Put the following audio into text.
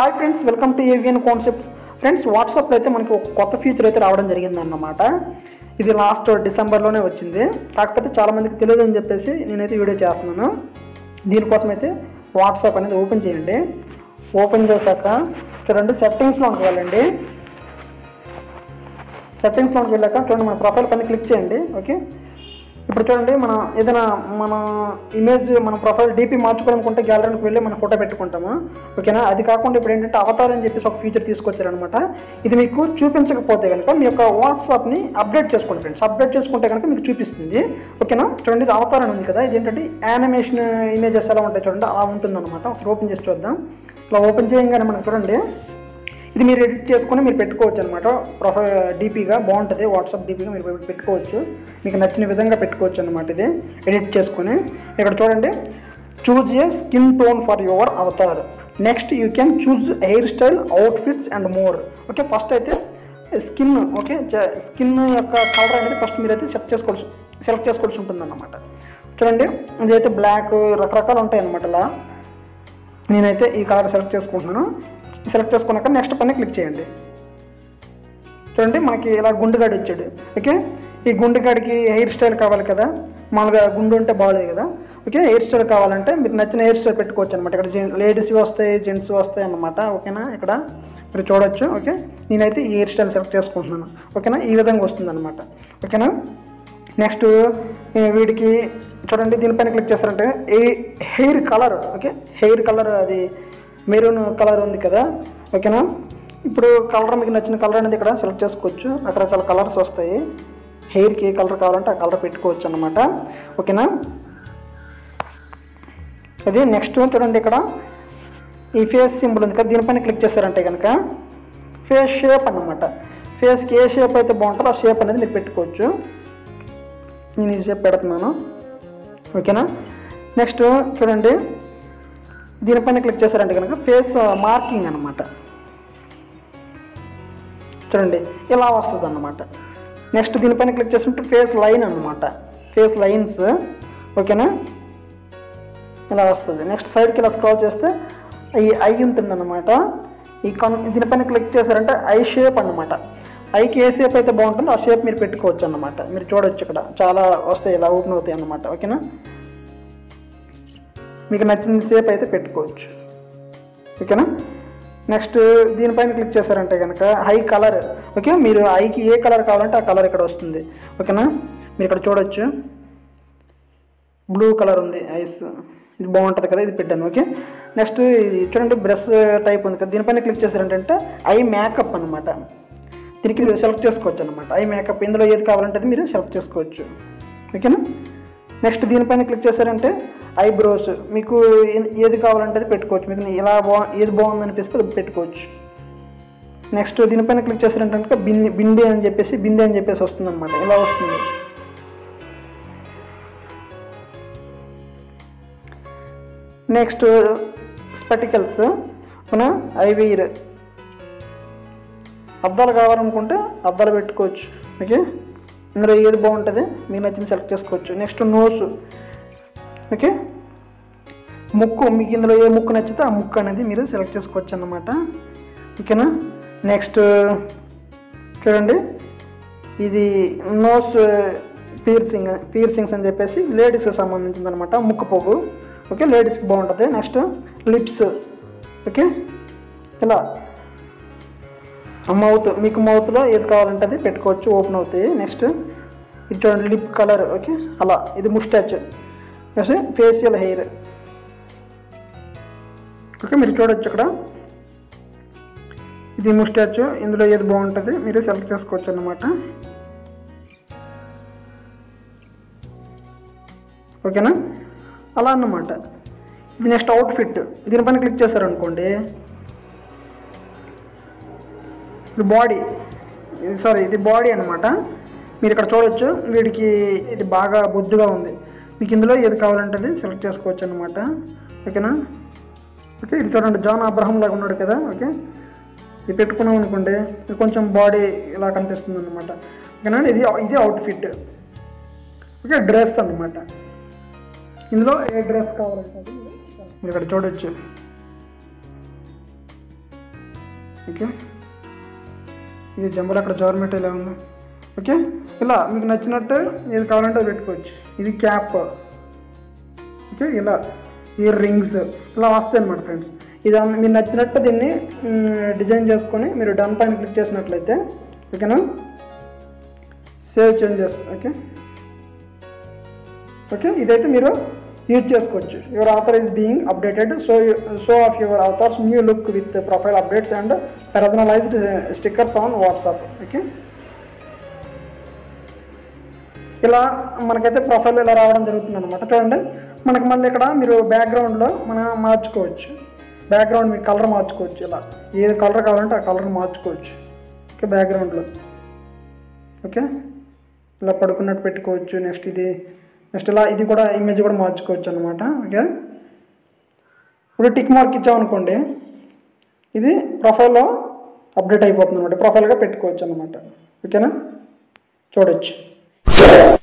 hi friends welcome to avian concepts friends వాట్సాప్లో అయితే మనకి ఒక కొత్త ఫీచర్ అయితే రావడం జరిగింది అన్నమాట ఇది లాస్ట్ డిసెంబర్లోనే వచ్చింది కాకపోతే చాలామందికి తెలియదు అని చెప్పేసి నేనైతే వీడియో చేస్తున్నాను దీనికోసం అయితే వాట్సాప్ అనేది ఓపెన్ చేయండి ఓపెన్ చేశాక చూడండి సెట్టింగ్స్లోకి వెళ్ళండి సెట్టింగ్స్లోకి వెళ్ళాక చూడండి మన ప్రొఫైల్ పైన క్లిక్ చేయండి ఓకే ఇప్పుడు చూడండి మన ఏదైనా మన ఇమేజ్ మన ప్రొఫైల్ డీపీ మార్చుకోవాలనుకుంటే గ్యాలరీకి వెళ్ళి మన ఫోటో పెట్టుకుంటాము ఓకేనా అది కాకుండా ఇప్పుడు ఏంటంటే అవతార్ అని చెప్పేసి ఒక ఫీచర్ తీసుకొచ్చారనమాట ఇది మీకు చూపించకపోతే కనుక మీ యొక్క వాట్సాప్ని అప్డేట్ చేసుకోండి ఫ్రెండ్స్ అప్డేట్ చేసుకుంటే కనుక మీకు చూపిస్తుంది ఓకేనా చూడండి ఇది అవతార్ అని ఉంది కదా ఇది ఏంటంటే యానిమేషన్ ఇమేజెస్ ఎలా ఉంటాయి చూడండి అలా ఉంటుందన్నమాట ఒకసారి ఓపెన్ చేసి చూద్దాం ఇలా ఓపెన్ చేయగానే మనకు చూడండి ఇది మీరు ఎడిట్ చేసుకొని మీరు పెట్టుకోవచ్చు అనమాట ప్రొఫైల్ డీపీగా బాగుంటుంది వాట్సాప్ డీపీగా మీరు పెట్టుకోవచ్చు మీకు నచ్చిన విధంగా పెట్టుకోవచ్చు అనమాట ఇది ఎడిట్ చేసుకొని ఇక్కడ చూడండి choose a skin tone for your avatar next you can choose hair style outfits and more okay first అయితే స్కిన్ ఓకే స్కిన్ యొక్క కలర్ అనేది ఫస్ట్ మీరైతే సెట్ చేసుకోవాల్సి సెలెక్ట్ చేసుకోవాల్సి ఉంటుంది అన్నమాట చూడండి ఇదైతే బ్లాక్ రకరకాలు ఉంటాయి అన్నమాట ఇలా నేనైతే ఈ కలర్ సెలెక్ట్ చేసుకుంటున్నాను సెలెక్ట్ చేసుకున్నాక నెక్స్ట్ పైన క్లిక్ చేయండి చూడండి మనకి ఇలా గుండుగాడి ఇచ్చాడు ఓకే ఈ గుండుగాడికి హెయిర్ స్టైల్ కావాలి కదా మామూలుగా గుండు ఉంటే బాగాలేదు కదా ఓకే హెయిర్ స్టైల్ కావాలంటే మీకు నచ్చిన హెయిర్ స్టైల్ పెట్టుకోవచ్చు అనమాట ఇక్కడ లేడీస్ వస్తాయి జెంట్స్ వస్తాయి అన్నమాట ఓకేనా ఇక్కడ మీరు చూడొచ్చు ఓకే నేనైతే ఈ హెయిర్ స్టైల్ సెలెక్ట్ చేసుకుంటున్నాను ఓకేనా ఈ విధంగా వస్తుంది అనమాట ఓకేనా నెక్స్ట్ వీడికి చూడండి దీనిపైన క్లిక్ చేస్తారంటే ఏ hair colour okay hair colour అది మెరూన్ కలర్ ఉంది కదా ఓకేనా ఇప్పుడు కలర్ మీకు నచ్చిన కలర్ అనేది ఇక్కడ సెలెక్ట్ చేసుకోవచ్చు రకరకాల కలర్స్ వస్తాయి హెయిర్కి ఏ కలర్ కావాలంటే ఆ కలర్ పెట్టుకోవచ్చు అన్నమాట ఓకేనా అది నెక్స్ట్ చూడండి ఇక్కడ ఈ ఫేస్ సింబల్ ఉంది కదా దీనిపైన క్లిక్ చేస్తారంటే కనుక ఫేస్ షేప్ అన్నమాట ఫేస్కి ఏ షేప్ అయితే బాగుంటుందో ఆ షేప్ అనేది మీరు పెట్టుకోవచ్చు నేను ఈ షేప్ పెడుతున్నాను ఓకేనా నెక్స్ట్ చూడండి దీనిపైన క్లిక్ చేశారంటే కనుక ఫేస్ మార్కింగ్ అనమాట చూడండి ఇలా వస్తుంది అన్నమాట నెక్స్ట్ దీనిపైన క్లిక్ చేసినట్టు ఫేస్ లైన్ అనమాట ఫేస్ లైన్స్ ఓకేనా ఇలా వస్తుంది నెక్స్ట్ సైడ్కి ఇలా స్క్రాల్ చేస్తే ఈ ఐ ఉంటుందన్నమాట ఈ కన్ దీనిపైన క్లిక్ చేశారంటే ఐ షేప్ అన్నమాట ఐకి ఏ షేప్ అయితే బాగుంటుందో ఆ షేప్ మీరు పెట్టుకోవచ్చు అన్నమాట మీరు చూడొచ్చు ఇక్కడ చాలా వస్తాయి ఇలా ఓపెన్ అవుతాయి అన్నమాట ఓకేనా మీకు నచ్చిన షేప్ అయితే పెట్టుకోవచ్చు ఓకేనా నెక్స్ట్ దీనిపైన క్లిక్ చేశారంటే కనుక హై కలర్ ఓకే మీరు ఐకి ఏ కలర్ కావాలంటే ఆ కలర్ ఇక్కడ వస్తుంది ఓకేనా మీరు ఇక్కడ చూడొచ్చు బ్లూ కలర్ ఉంది ఐస్ ఇది బాగుంటుంది కదా ఇది పెట్టాను ఓకే నెక్స్ట్ ఇది చూడండి బ్రష్ టైప్ ఉంది కదా దీనిపైన క్లిక్ చేశారంటే ఐ మేకప్ అనమాట దీనికి మీరు సెలెక్ట్ చేసుకోవచ్చు అనమాట ఐ మేకప్ ఇందులో ఏది కావాలంటే అది మీరు సెలెక్ట్ చేసుకోవచ్చు ఓకేనా నెక్స్ట్ దీనిపైన క్లిక్ చేశారంటే ఐబ్రోస్ మీకు ఏ- ఏది కావాలంటే అది పెట్టుకోవచ్చు మీకు ఇలా బా ఏది బాగుంది అనిపిస్తే అది పెట్టుకోవచ్చు నెక్స్ట్ దీనిపైన క్లిక్ చేశారంటే కనుక బింది బింది అని చెప్పేసి బింది అని చెప్పేసి వస్తుంది అనమాట ఇలా వస్తుంది నెక్స్ట్ స్పెటికల్స్ మన ఐవీర్ అద్దాలు కావాలనుకుంటే అద్దాలు పెట్టుకోవచ్చు ఓకే ఇందులో ఏది బాగుంటుంది మీకు నచ్చింది సెలెక్ట్ చేసుకోవచ్చు నెక్స్ట్ నోస్ ఓకే ముక్కు మీకు ఇందులో ఏ ముక్కు నచ్చితే ఆ ముక్కు అనేది మీరు సెలెక్ట్ చేసుకోవచ్చు అన్నమాట ఓకేనా నెక్స్ట్ చూడండి ఇది నోస్ పీర్సింగ్ పీర్సింగ్స్ అని చెప్పేసి లేడీస్కి సంబంధించింది అనమాట ముక్కు పోగు ఓకే లేడీస్కి బాగుంటుంది నెక్స్ట్ లిప్స్ ఓకే ఇలా మౌత్ మీకు మౌత్లో ఏది కావాలంటే అది పెట్టుకోవచ్చు ఓపెన్ అవుతాయి నెక్స్ట్ ఇది చూడండి లిప్ కలర్ ఓకే అలా ఇది moustache next facial hair okay మీరు చూడొచ్చు ఇక్కడ ఇది ముస్టాచ్ ఇందులో ఏది బాగుంటుంది మీరు సెలెక్ట్ చేసుకోవచ్చు అన్నమాట ఓకేనా అలా అన్నమాట ఇది నెక్స్ట్ అవుట్ఫిట్ దీనిపైన క్లిక్ చేశారనుకోండి ఇది బాడీ ఇది సారీ ఇది బాడీ అనమాట మీరు ఇక్కడ చూడొచ్చు వీడికి ఇది బాగా బొద్దుగా ఉంది మీకు ఇందులో ఏది కావాలంటే అది సెలెక్ట్ చేసుకోవచ్చు అనమాట ఓకేనా ఓకే ఇది చూడండి జాన్ అబ్రహం లాగా ఉన్నాడు కదా ఓకే ఇది పెట్టుకున్నాం అనుకోండి ఇది కొంచెం బాడీ ఇలా కనిపిస్తుంది అనమాట ఓకేనా ఇది ఇది అవుట్ఫిట్ ఓకే డ్రెస్ అనమాట ఇందులో ఏ డ్రెస్ కావాలంటే అది మీరు ఇక్కడ చూడొచ్చు ఓకే ఇది జంబల్ అక్కడ జవర్నమెంట్ ఇలా ఉంది ఓకే ఇలా మీకు నచ్చినట్టు ఏది కావాలంటే అది పెట్టుకోవచ్చు ఇది క్యాప్ ఓకే ఇలా ఇయర్ రింగ్స్ ఇలా వస్తాయి అనమాట ఫ్రెండ్స్ ఇది అన్ని- మీరు నచ్చినట్టు దీన్ని మ్, డిజైన్ చేసుకొని మీరు డన్ పైన క్లిక్ చేసినట్లయితే ఓకేనా సేవ్ చేంజెస్ ఓకే ఓకే ఇదైతే మీరు యూజ్ చేసుకోవచ్చు your avatar is being updated so so of your avatars new look with profile updates and personalised stickers on WhatsApp okay ఇలా మనకైతే ప్రొఫైల్ ఇలా రావడం జరుగుతుంది అనమాట చూడండి మనకి మళ్ళీ ఇక్కడ మీరు బ్యాక్గ్రౌండ్లో మనం మార్చుకోవచ్చు బ్యాక్గ్రౌండ్ మీ కలర్ మార్చుకోవచ్చు ఇలా ఏది కలర్ కావాలంటే ఆ కలర్ మార్చుకోవచ్చు ఓకే బ్యాక్గ్రౌండ్లో ఓకే ఇలా పడుకున్నట్టు పెట్టుకోవచ్చు నెక్స్ట్ ఇది నెక్స్ట్ ఇలా ఇది కూడా ఇమేజ్ కూడా మార్చుకోవచ్చు అనమాట ఓకే ఇప్పుడు టిక్ మార్క్ ఇచ్చామనుకోండి ఇది ప్రొఫైల్లో అప్డేట్ అయిపోతుంది అనమాట ప్రొఫైల్గా పెట్టుకోవచ్చు అనమాట ఓకేనా చూడొచ్చు